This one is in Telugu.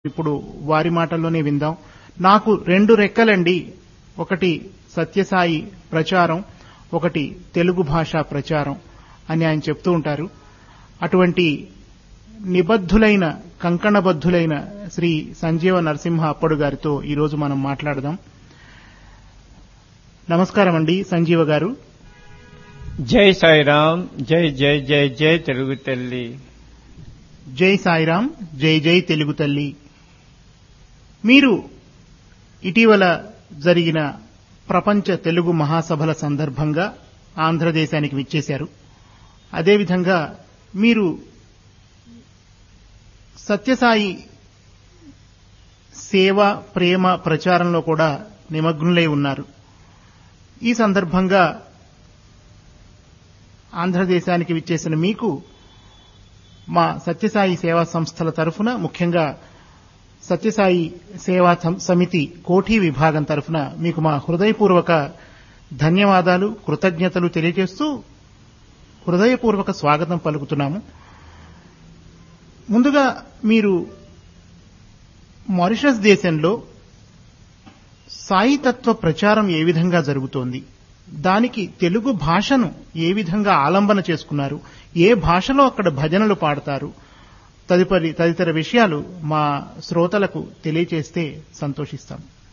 ఇప్పుడు వారి మాటల్లోనే విందాం నాకు రెండు రెక్కలండి ఒకటి సత్యసాయి ప్రచారం ఒకటి తెలుగు భాష ప్రచారం అని ఆయన చెప్తూ ఉంటారు అటువంటి నిబద్ధులైన కంకణబద్ధులైన శ్రీ సంజీవ నరసింహ అప్పడు గారితో ఈరోజు మనం మాట్లాడదాం నమస్కారం అండి సంజీవ గారు జై సాయిరామ్ జై జై జై జై తెలుగు తల్లి జై సాయిరాం జై జై తెలుగు తల్లి మీరు ఇటీవల జరిగిన ప్రపంచ తెలుగు మహాసభల సందర్భంగా ఆంధ్రదేశానికి విచ్చేశారు అదేవిధంగా మీరు సత్యసాయి సేవ ప్రేమ ప్రచారంలో కూడా నిమగ్నులై ఉన్నారు ఈ సందర్భంగా ఆంధ్రదేశానికి విచ్చేసిన మీకు మా సత్యసాయి సేవా సంస్థల తరఫున ముఖ్యంగా సత్యసాయి సేవా సమితి కోఠీ విభాగం తరఫున మీకు మా హృదయపూర్వక ధన్యవాదాలు కృతజ్ఞతలు తెలియజేస్తూ హృదయపూర్వక స్వాగతం పలుకుతున్నాము ముందుగా మీరు మారిషస్ దేశంలో సాయితత్వ ప్రచారం ఏ విధంగా జరుగుతోంది దానికి తెలుగు భాషను ఏ విధంగా ఆలంబన చేసుకున్నారు ఏ భాషలో అక్కడ భజనలు పాడతారు తదుపరి తదితర విషయాలు మా శ్రోతలకు తెలియచేస్తే సంతోషిస్తాం